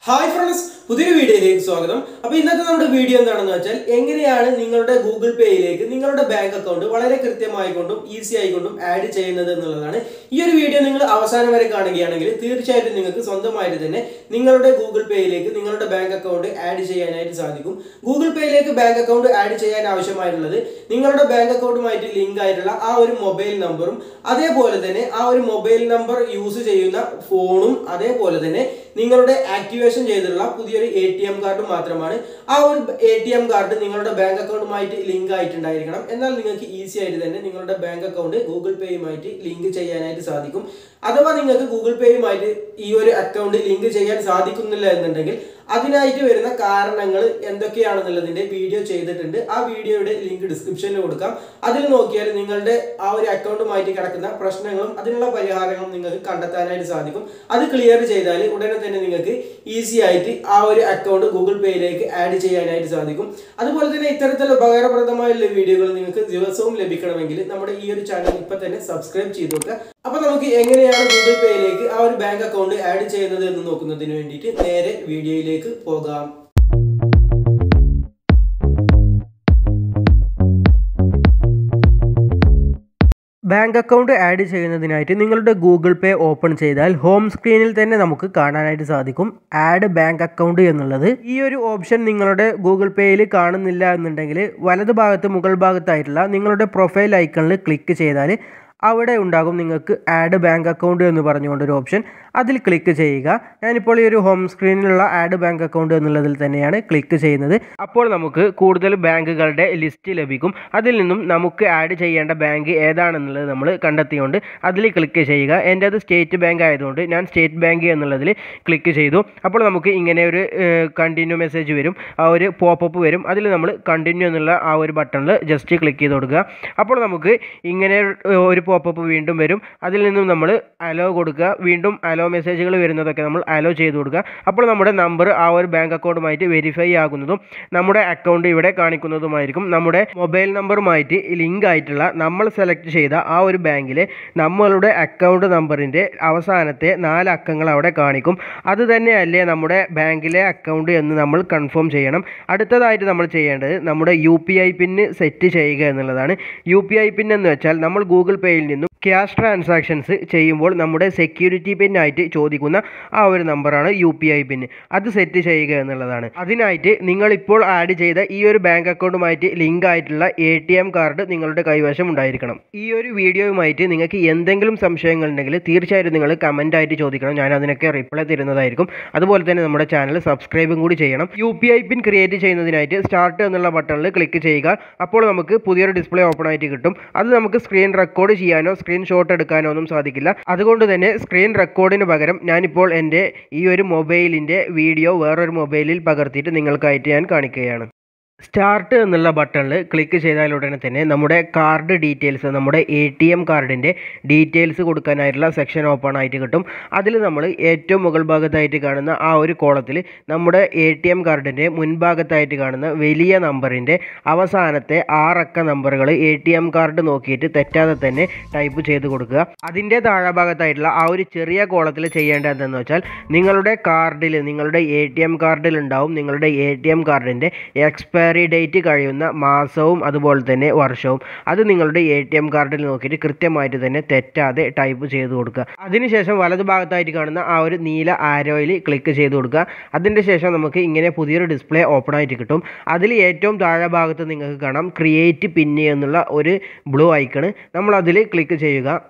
hi friends പുതിയൊരു വീഡിയോയിലേക്ക് സ്വാഗതം അപ്പോൾ ഇന്നത്തെ നമ്മുടെ വീഡിയോ എന്താണെന്ന് വെച്ചാൽ എങ്ങനെയാണ് നിങ്ങളുടെ ഗൂഗിൾ പേയിലേക്ക് നിങ്ങളുടെ ബാങ്ക് അക്കൗണ്ട് വളരെ കൃത്യമായിക്കൊണ്ടും ഈസി ആയിക്കൊണ്ടും ആഡ് ചെയ്യുന്നത് എന്നുള്ളതാണ് ഈ ഒരു വീഡിയോ നിങ്ങൾ അവസാനം വരെ കാണുകയാണെങ്കിൽ തീർച്ചയായിട്ടും നിങ്ങൾക്ക് സ്വന്തമായിട്ട് തന്നെ നിങ്ങളുടെ ഗൂഗിൾ പേയിലേക്ക് നിങ്ങളുടെ ബാങ്ക് അക്കൗണ്ട് ആഡ് ചെയ്യാനായിട്ട് സാധിക്കും ഗൂഗിൾ പേയിലേക്ക് ബാങ്ക് അക്കൗണ്ട് ആഡ് ചെയ്യാൻ ആവശ്യമായിട്ടുള്ളത് നിങ്ങളുടെ ബാങ്ക് അക്കൗണ്ടുമായിട്ട് ലിങ്ക് ആയിട്ടുള്ള ആ ഒരു മൊബൈൽ നമ്പറും അതേപോലെ തന്നെ ആ ഒരു മൊബൈൽ നമ്പർ യൂസ് ചെയ്യുന്ന ഫോണും അതേപോലെ തന്നെ നിങ്ങളുടെ ആക്ടിവേഷൻ ചെയ്തിട്ടുള്ള പുതിയൊരു എ ടി എം കാർഡ് മാത്രമാണ് ആ ഒരു എ ടി എം കാർഡ് നിങ്ങളുടെ ബാങ്ക് അക്കൗണ്ടുമായിട്ട് ലിങ്ക് ആയിട്ടുണ്ടായിരിക്കണം എന്നാൽ നിങ്ങൾക്ക് ഈസി ആയിട്ട് തന്നെ നിങ്ങളുടെ ബാങ്ക് അക്കൗണ്ട് ഗൂഗിൾ പേയുമായിട്ട് ലിങ്ക് ചെയ്യാനായിട്ട് സാധിക്കും അഥവാ നിങ്ങൾക്ക് ഗൂഗിൾ പേയുമായിട്ട് ഈ ഒരു അക്കൗണ്ട് ലിങ്ക് ചെയ്യാൻ സാധിക്കുന്നില്ല എന്നുണ്ടെങ്കിൽ അതിനായിട്ട് വരുന്ന കാരണങ്ങൾ എന്തൊക്കെയാണെന്നുള്ളതിന്റെ വീഡിയോ ചെയ്തിട്ടുണ്ട് ആ വീഡിയോയുടെ ലിങ്ക് ഡിസ്ക്രിപ്ഷനിൽ കൊടുക്കാം അതിൽ നോക്കിയാൽ നിങ്ങളുടെ ആ ഒരു അക്കൗണ്ടുമായിട്ട് കിടക്കുന്ന പ്രശ്നങ്ങളും അതിനുള്ള പരിഹാരങ്ങളും നിങ്ങൾക്ക് കണ്ടെത്താനായിട്ട് സാധിക്കും അത് ക്ലിയർ ചെയ്താൽ ഉടനെ തന്നെ നിങ്ങൾക്ക് ഈസി ആയിട്ട് ആ ഒരു അക്കൗണ്ട് ഗൂഗിൾ പേയിലേക്ക് ആഡ് ചെയ്യാനായിട്ട് സാധിക്കും അതുപോലെ തന്നെ ഇത്തരത്തിലുള്ള ഉപകാരപ്രദമായുള്ള വീഡിയോകൾ നിങ്ങൾക്ക് ദിവസവും ലഭിക്കണമെങ്കിൽ നമ്മുടെ ഈ ഒരു ചാനൽ ഇപ്പൊ തന്നെ സബ്സ്ക്രൈബ് ചെയ്ത് വെക്കുക അപ്പൊ നമുക്ക് എങ്ങനെയാണ് ഗൂഗിൾ പേയിലേക്ക് ആ ഒരു ബാങ്ക് അക്കൗണ്ട് ആഡ് ചെയ്യുന്നത് എന്ന് നോക്കുന്നതിന് വേണ്ടിയിട്ട് നേരെ വീഡിയോയിലേക്ക് പോകാം ബാങ്ക് അക്കൗണ്ട് ആഡ് ചെയ്യുന്നതിനായിട്ട് നിങ്ങളുടെ ഗൂഗിൾ പേ ഓപ്പൺ ചെയ്താൽ ഹോം സ്ക്രീനിൽ തന്നെ നമുക്ക് കാണാനായിട്ട് സാധിക്കും ആഡ് ബാങ്ക് അക്കൗണ്ട് എന്നുള്ളത് ഈ ഒരു ഓപ്ഷൻ നിങ്ങളുടെ ഗൂഗിൾ പേയിൽ കാണുന്നില്ല എന്നുണ്ടെങ്കിൽ വലത് ഭാഗത്ത് മുകൾ ഭാഗത്തായിട്ടുള്ള നിങ്ങളുടെ പ്രൊഫൈൽ ഐക്കണിൽ ക്ലിക്ക് ചെയ്താൽ അവിടെ ഉണ്ടാകും നിങ്ങൾക്ക് ആഡ് ബാങ്ക് അക്കൗണ്ട് എന്ന് പറഞ്ഞുകൊണ്ടൊരു ഓപ്ഷൻ അതിൽ ക്ലിക്ക് ചെയ്യുക ഞാനിപ്പോൾ ഈ ഒരു ഹോം സ്ക്രീനിലുള്ള ആഡ് ബാങ്ക് അക്കൗണ്ട് എന്നുള്ളതിൽ തന്നെയാണ് ക്ലിക്ക് ചെയ്യുന്നത് അപ്പോൾ നമുക്ക് കൂടുതൽ ബാങ്കുകളുടെ ലിസ്റ്റ് ലഭിക്കും അതിൽ നിന്നും നമുക്ക് ആഡ് ചെയ്യേണ്ട ബാങ്ക് ഏതാണെന്നുള്ളത് നമ്മൾ കണ്ടെത്തിയുകൊണ്ട് അതിൽ ക്ലിക്ക് ചെയ്യുക എൻ്റെ അത് സ്റ്റേറ്റ് ബാങ്ക് ആയതുകൊണ്ട് ഞാൻ സ്റ്റേറ്റ് ബാങ്ക് എന്നുള്ളതിൽ ക്ലിക്ക് ചെയ്തു അപ്പോൾ നമുക്ക് ഇങ്ങനെ ഒരു കണ്ടിന്യൂ മെസ്സേജ് വരും ആ ഒരു പോപ്പപ്പ് വരും അതിൽ നമ്മൾ കണ്ടിന്യൂ എന്നുള്ള ആ ഒരു ബട്ടണിൽ ജസ്റ്റ് ക്ലിക്ക് ചെയ്ത് കൊടുക്കുക അപ്പോൾ നമുക്ക് ഇങ്ങനെ ഒരു പോപ്പപ്പ് വീണ്ടും വരും അതിൽ നിന്നും നമ്മൾ അലോ കൊടുക്കുക വീണ്ടും അലോ മെസ്സേജുകൾ വരുന്നതൊക്കെ നമ്മൾ അലോ ചെയ്ത് കൊടുക്കുക അപ്പോൾ നമ്മുടെ നമ്പർ ആ ഒരു ബാങ്ക് അക്കൗണ്ടുമായിട്ട് വെരിഫൈ ആകുന്നതും നമ്മുടെ അക്കൗണ്ട് ഇവിടെ കാണിക്കുന്നതുമായിരിക്കും നമ്മുടെ മൊബൈൽ നമ്പറുമായിട്ട് ലിങ്ക് ആയിട്ടുള്ള നമ്മൾ സെലക്ട് ചെയ്ത ആ ഒരു ബാങ്കിലെ നമ്മളുടെ അക്കൗണ്ട് നമ്പറിൻ്റെ അവസാനത്തെ നാല് അക്കങ്ങൾ അവിടെ കാണിക്കും അത് തന്നെയല്ലേ നമ്മുടെ ബാങ്കിലെ അക്കൗണ്ട് എന്ന് നമ്മൾ കൺഫേം ചെയ്യണം അടുത്തതായിട്ട് നമ്മൾ ചെയ്യേണ്ടത് നമ്മുടെ U P I pin set ചെയ്യുക എന്നുള്ളതാണ് യു പി ഐ പിൻ എന്ന് വെച്ചാൽ നമ്മൾ ഗൂഗിൾ പേയിൽ നിന്നും ക്യാഷ് ട്രാൻസാക്ഷൻസ് ചെയ്യുമ്പോൾ നമ്മുടെ സെക്യൂരിറ്റി പിന്നായിട്ട് ചോദിക്കുന്ന ആ ഒരു നമ്പറാണ് യു പി ഐ പിൻ അത് സെറ്റ് ചെയ്യുക എന്നുള്ളതാണ് അതിനായിട്ട് നിങ്ങൾ ഇപ്പോൾ ആഡ് ചെയ്ത ഈ ഒരു ബാങ്ക് അക്കൗണ്ടുമായിട്ട് ലിങ്ക് ആയിട്ടുള്ള എ ടി എം കാർഡ് നിങ്ങളുടെ കൈവശം ഉണ്ടായിരിക്കണം ഈ ഒരു വീഡിയോയുമായിട്ട് നിങ്ങൾക്ക് എന്തെങ്കിലും സംശയങ്ങൾ ഉണ്ടെങ്കിൽ തീർച്ചയായിട്ടും നിങ്ങൾ കമൻ്റ് ആയിട്ട് ചോദിക്കണം ഞാൻ അതിനൊക്കെ റിപ്ലൈ തരുന്നതായിരിക്കും അതുപോലെ തന്നെ നമ്മുടെ ചാനൽ സബ്സ്ക്രൈബും കൂടി ചെയ്യണം U P I pin create ചെയ്യുന്നതിനായിട്ട് സ്റ്റാർട്ട് എന്നുള്ള ബട്ടണിൽ ക്ലിക്ക് ചെയ്യുക അപ്പോൾ നമുക്ക് പുതിയൊരു ഡിസ്പ്ലേ ഓപ്പൺ ആയിട്ട് കിട്ടും അത് നമുക്ക് സ്ക്രീൻ റെക്കോർഡ് ചെയ്യാനോ സ്ക്രീൻഷോട്ട് എടുക്കാനോ ഒന്നും സാധിക്കില്ല അതുകൊണ്ട് തന്നെ സ്ക്രീൻ റെക്കോർഡിന് പകരം ഞാനിപ്പോൾ എൻ്റെ ഈ ഒരു മൊബൈലിൻ്റെ വീഡിയോ വേറൊരു മൊബൈലിൽ പകർത്തിയിട്ട് നിങ്ങൾക്കായിട്ട് ഞാൻ കാണിക്കുകയാണ് സ്റ്റാർട്ട് എന്നുള്ള ബട്ടണിൽ ക്ലിക്ക് ചെയ്താൽ ഉടനെ തന്നെ നമ്മുടെ കാർഡ് ഡീറ്റെയിൽസ് നമ്മുടെ എ ടി എം കാർഡിൻ്റെ ഡീറ്റെയിൽസ് കൊടുക്കാനായിട്ടുള്ള സെക്ഷൻ ഓപ്പൺ ആയിട്ട് കിട്ടും അതിൽ നമ്മൾ ഏറ്റവും മുകൾ ഭാഗത്തായിട്ട് കാണുന്ന ആ ഒരു കോളത്തിൽ നമ്മുടെ എ ടി എം കാർഡിൻ്റെ മുൻഭാഗത്തായിട്ട് കാണുന്ന വലിയ നമ്പറിൻ്റെ അവസാനത്തെ ആറക്ക നമ്പറുകൾ എ ടി എം കാർഡ് നോക്കിയിട്ട് തെറ്റാതെ തന്നെ ടൈപ്പ് ചെയ്ത് കൊടുക്കുക അതിൻ്റെ താഴെ ഭാഗത്തായിട്ടുള്ള ആ ഒരു ചെറിയ കോളത്തിൽ ചെയ്യേണ്ടത് എന്തെന്ന് വെച്ചാൽ നിങ്ങളുടെ കാർഡിൽ നിങ്ങളുടെ എ ടി എം കാർഡിൽ ഉണ്ടാവും നിങ്ങളുടെ എ ടി എം കാർഡിൻ്റെ എക്സ്പയർ എക്സ്പയറി ഡേറ്റ് കഴിയുന്ന മാസവും അതുപോലെ തന്നെ വർഷവും അത് നിങ്ങളുടെ എ ടി എം കാർഡിൽ നോക്കിയിട്ട് കൃത്യമായിട്ട് തന്നെ തെറ്റാതെ ടൈപ്പ് ചെയ്ത് കൊടുക്കുക അതിനുശേഷം വലതു ഭാഗത്തായിട്ട് കാണുന്ന ആ ഒരു നീല ആരോയിൽ ക്ലിക്ക് ചെയ്ത് കൊടുക്കുക അതിൻ്റെ ശേഷം നമുക്ക് ഇങ്ങനെ പുതിയൊരു ഡിസ്പ്ലേ ഓപ്പൺ ആയിട്ട് കിട്ടും അതിൽ ഏറ്റവും താഴെ ഭാഗത്ത് നിങ്ങൾക്ക് കാണാം ക്രിയേറ്റ് പിന്നി എന്നുള്ള ഒരു ബ്ലൂ ഐക്കണ് നമ്മൾ അതിൽ ക്ലിക്ക് ചെയ്യുക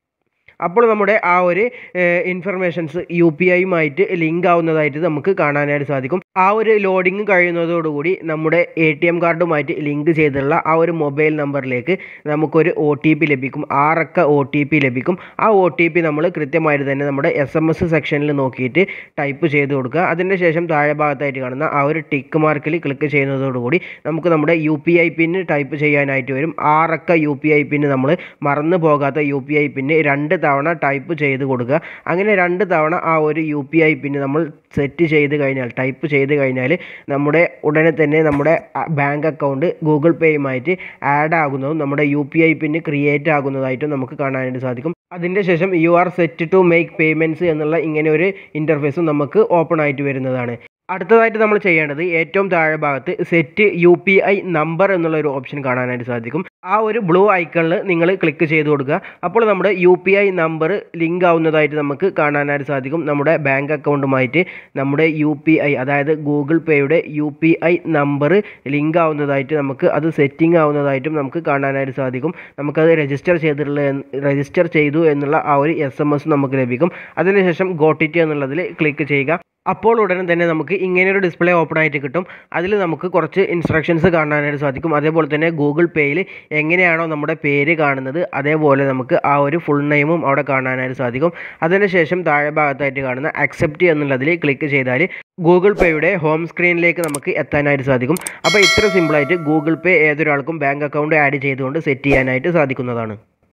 അപ്പോൾ നമ്മുടെ ആ ഒരു ഇൻഫർമേഷൻസ് യു പി ഐയുമായിട്ട് ലിങ്ക് ആവുന്നതായിട്ട് നമുക്ക് കാണാനായിട്ട് സാധിക്കും ആ ഒരു ലോഡിങ് കഴിയുന്നതോടുകൂടി നമ്മുടെ എ ടി എം കാർഡുമായിട്ട് ലിങ്ക് ചെയ്തിട്ടുള്ള ആ ഒരു മൊബൈൽ നമ്പറിലേക്ക് നമുക്കൊരു ഒ ടി പി ലഭിക്കും ആറക്ക ഒ ടി പി ലഭിക്കും ആ ഒ ടി പി നമ്മൾ കൃത്യമായിട്ട് തന്നെ നമ്മുടെ എസ് എം എസ് സെക്ഷനിൽ നോക്കിയിട്ട് ടൈപ്പ് ചെയ്ത് കൊടുക്കുക അതിൻ്റെ ശേഷം താഴെ ഭാഗത്തായിട്ട് കാണുന്ന ആ ഒരു ടിക്ക് മാർക്കിൽ ക്ലിക്ക് ചെയ്യുന്നതോടുകൂടി നമുക്ക് നമ്മുടെ U P I pin type ചെയ്യാനായിട്ട് വരും ആറക്ക യു പി ഐ പിന്ന് നമ്മൾ മറന്നു പോകാത്ത യു പി ഐ പിന്ന് രണ്ട് തവണ ടൈപ്പ് ചെയ്ത് കൊടുക്കുക അങ്ങനെ രണ്ട് തവണ ആ ഒരു യു പി ഐ പിന്ന് നമ്മൾ സെറ്റ് ചെയ്ത് കഴിഞ്ഞാൽ ടൈപ്പ് ചെയ്ത് കഴിഞ്ഞാൽ നമ്മുടെ ഉടനെ തന്നെ നമ്മുടെ ബാങ്ക് അക്കൗണ്ട് ഗൂഗിൾ പേയുമായിട്ട് ആഡ് ആകുന്നതും നമ്മുടെ U P I pin create ആകുന്നതായിട്ടും നമുക്ക് കാണാനായിട്ട് സാധിക്കും അതിൻ്റെ ശേഷം you are set to make payments എന്നുള്ള ഇങ്ങനെ ഒരു ഇൻ്റർഫേസും നമുക്ക് ഓപ്പൺ ആയിട്ട് വരുന്നതാണ് അടുത്തതായിട്ട് നമ്മൾ ചെയ്യേണ്ടത് ഏറ്റവും താഴെ ഭാഗത്ത് set U P I number എന്നുള്ള ഒരു ഓപ്ഷൻ കാണാനായിട്ട് സാധിക്കും ആ ഒരു ബ്ലൂ ഐക്കണിൽ നിങ്ങൾ ക്ലിക്ക് ചെയ്ത് കൊടുക്കുക അപ്പോൾ നമ്മുടെ U P I number link ആവുന്നതായിട്ട് നമുക്ക് കാണാനായിട്ട് സാധിക്കും നമ്മുടെ ബാങ്ക് അക്കൗണ്ടുമായിട്ട് നമ്മുടെ യു പി ഐ അതായത് ഗൂഗിൾ പേയുടെ U P I number link ആവുന്നതായിട്ട് നമുക്ക് അത് സെറ്റിംഗ് ആവുന്നതായിട്ടും നമുക്ക് കാണാനായിട്ട് സാധിക്കും നമുക്കത് രജിസ്റ്റർ ചെയ്തിട്ടുള്ള രജിസ്റ്റർ ചെയ്തു എന്നുള്ള ആ ഒരു എസ് എം എസ് നമുക്ക് ലഭിക്കും അതിനുശേഷം ഗോട്ടിറ്റ് എന്നുള്ളതിൽ ക്ലിക്ക് ചെയ്യുക അപ്പോൾ ഉടനെ തന്നെ നമുക്ക് ഇങ്ങനെയൊരു ഡിസ്പ്ലേ ഓപ്പൺ ആയിട്ട് കിട്ടും അതിൽ നമുക്ക് കുറച്ച് ഇൻസ്ട്രക്ഷൻസ് കാണാനായിട്ട് സാധിക്കും അതേപോലെ തന്നെ ഗൂഗിൾ പേയിൽ എങ്ങനെയാണോ നമ്മുടെ പേര് കാണുന്നത് അതേപോലെ നമുക്ക് ആ ഒരു ഫുൾ നെയിമും അവിടെ കാണാനായിട്ട് സാധിക്കും അതിനുശേഷം താഴെ ഭാഗത്തായിട്ട് കാണുന്ന അക്സെപ്റ്റ് എന്നുള്ളതിൽ ക്ലിക്ക് ചെയ്താൽ ഗൂഗിൾ പേയുടെ ഹോം സ്ക്രീനിലേക്ക് നമുക്ക് എത്താനായിട്ട് സാധിക്കും അപ്പോൾ ഇത്ര സിമ്പിളായിട്ട് ഗൂഗിൾ പേ ഏതൊരാൾക്കും ബാങ്ക് അക്കൗണ്ട് ആഡ് ചെയ്തുകൊണ്ട് സെറ്റ് ചെയ്യാനായിട്ട് സാധിക്കുന്നതാണ്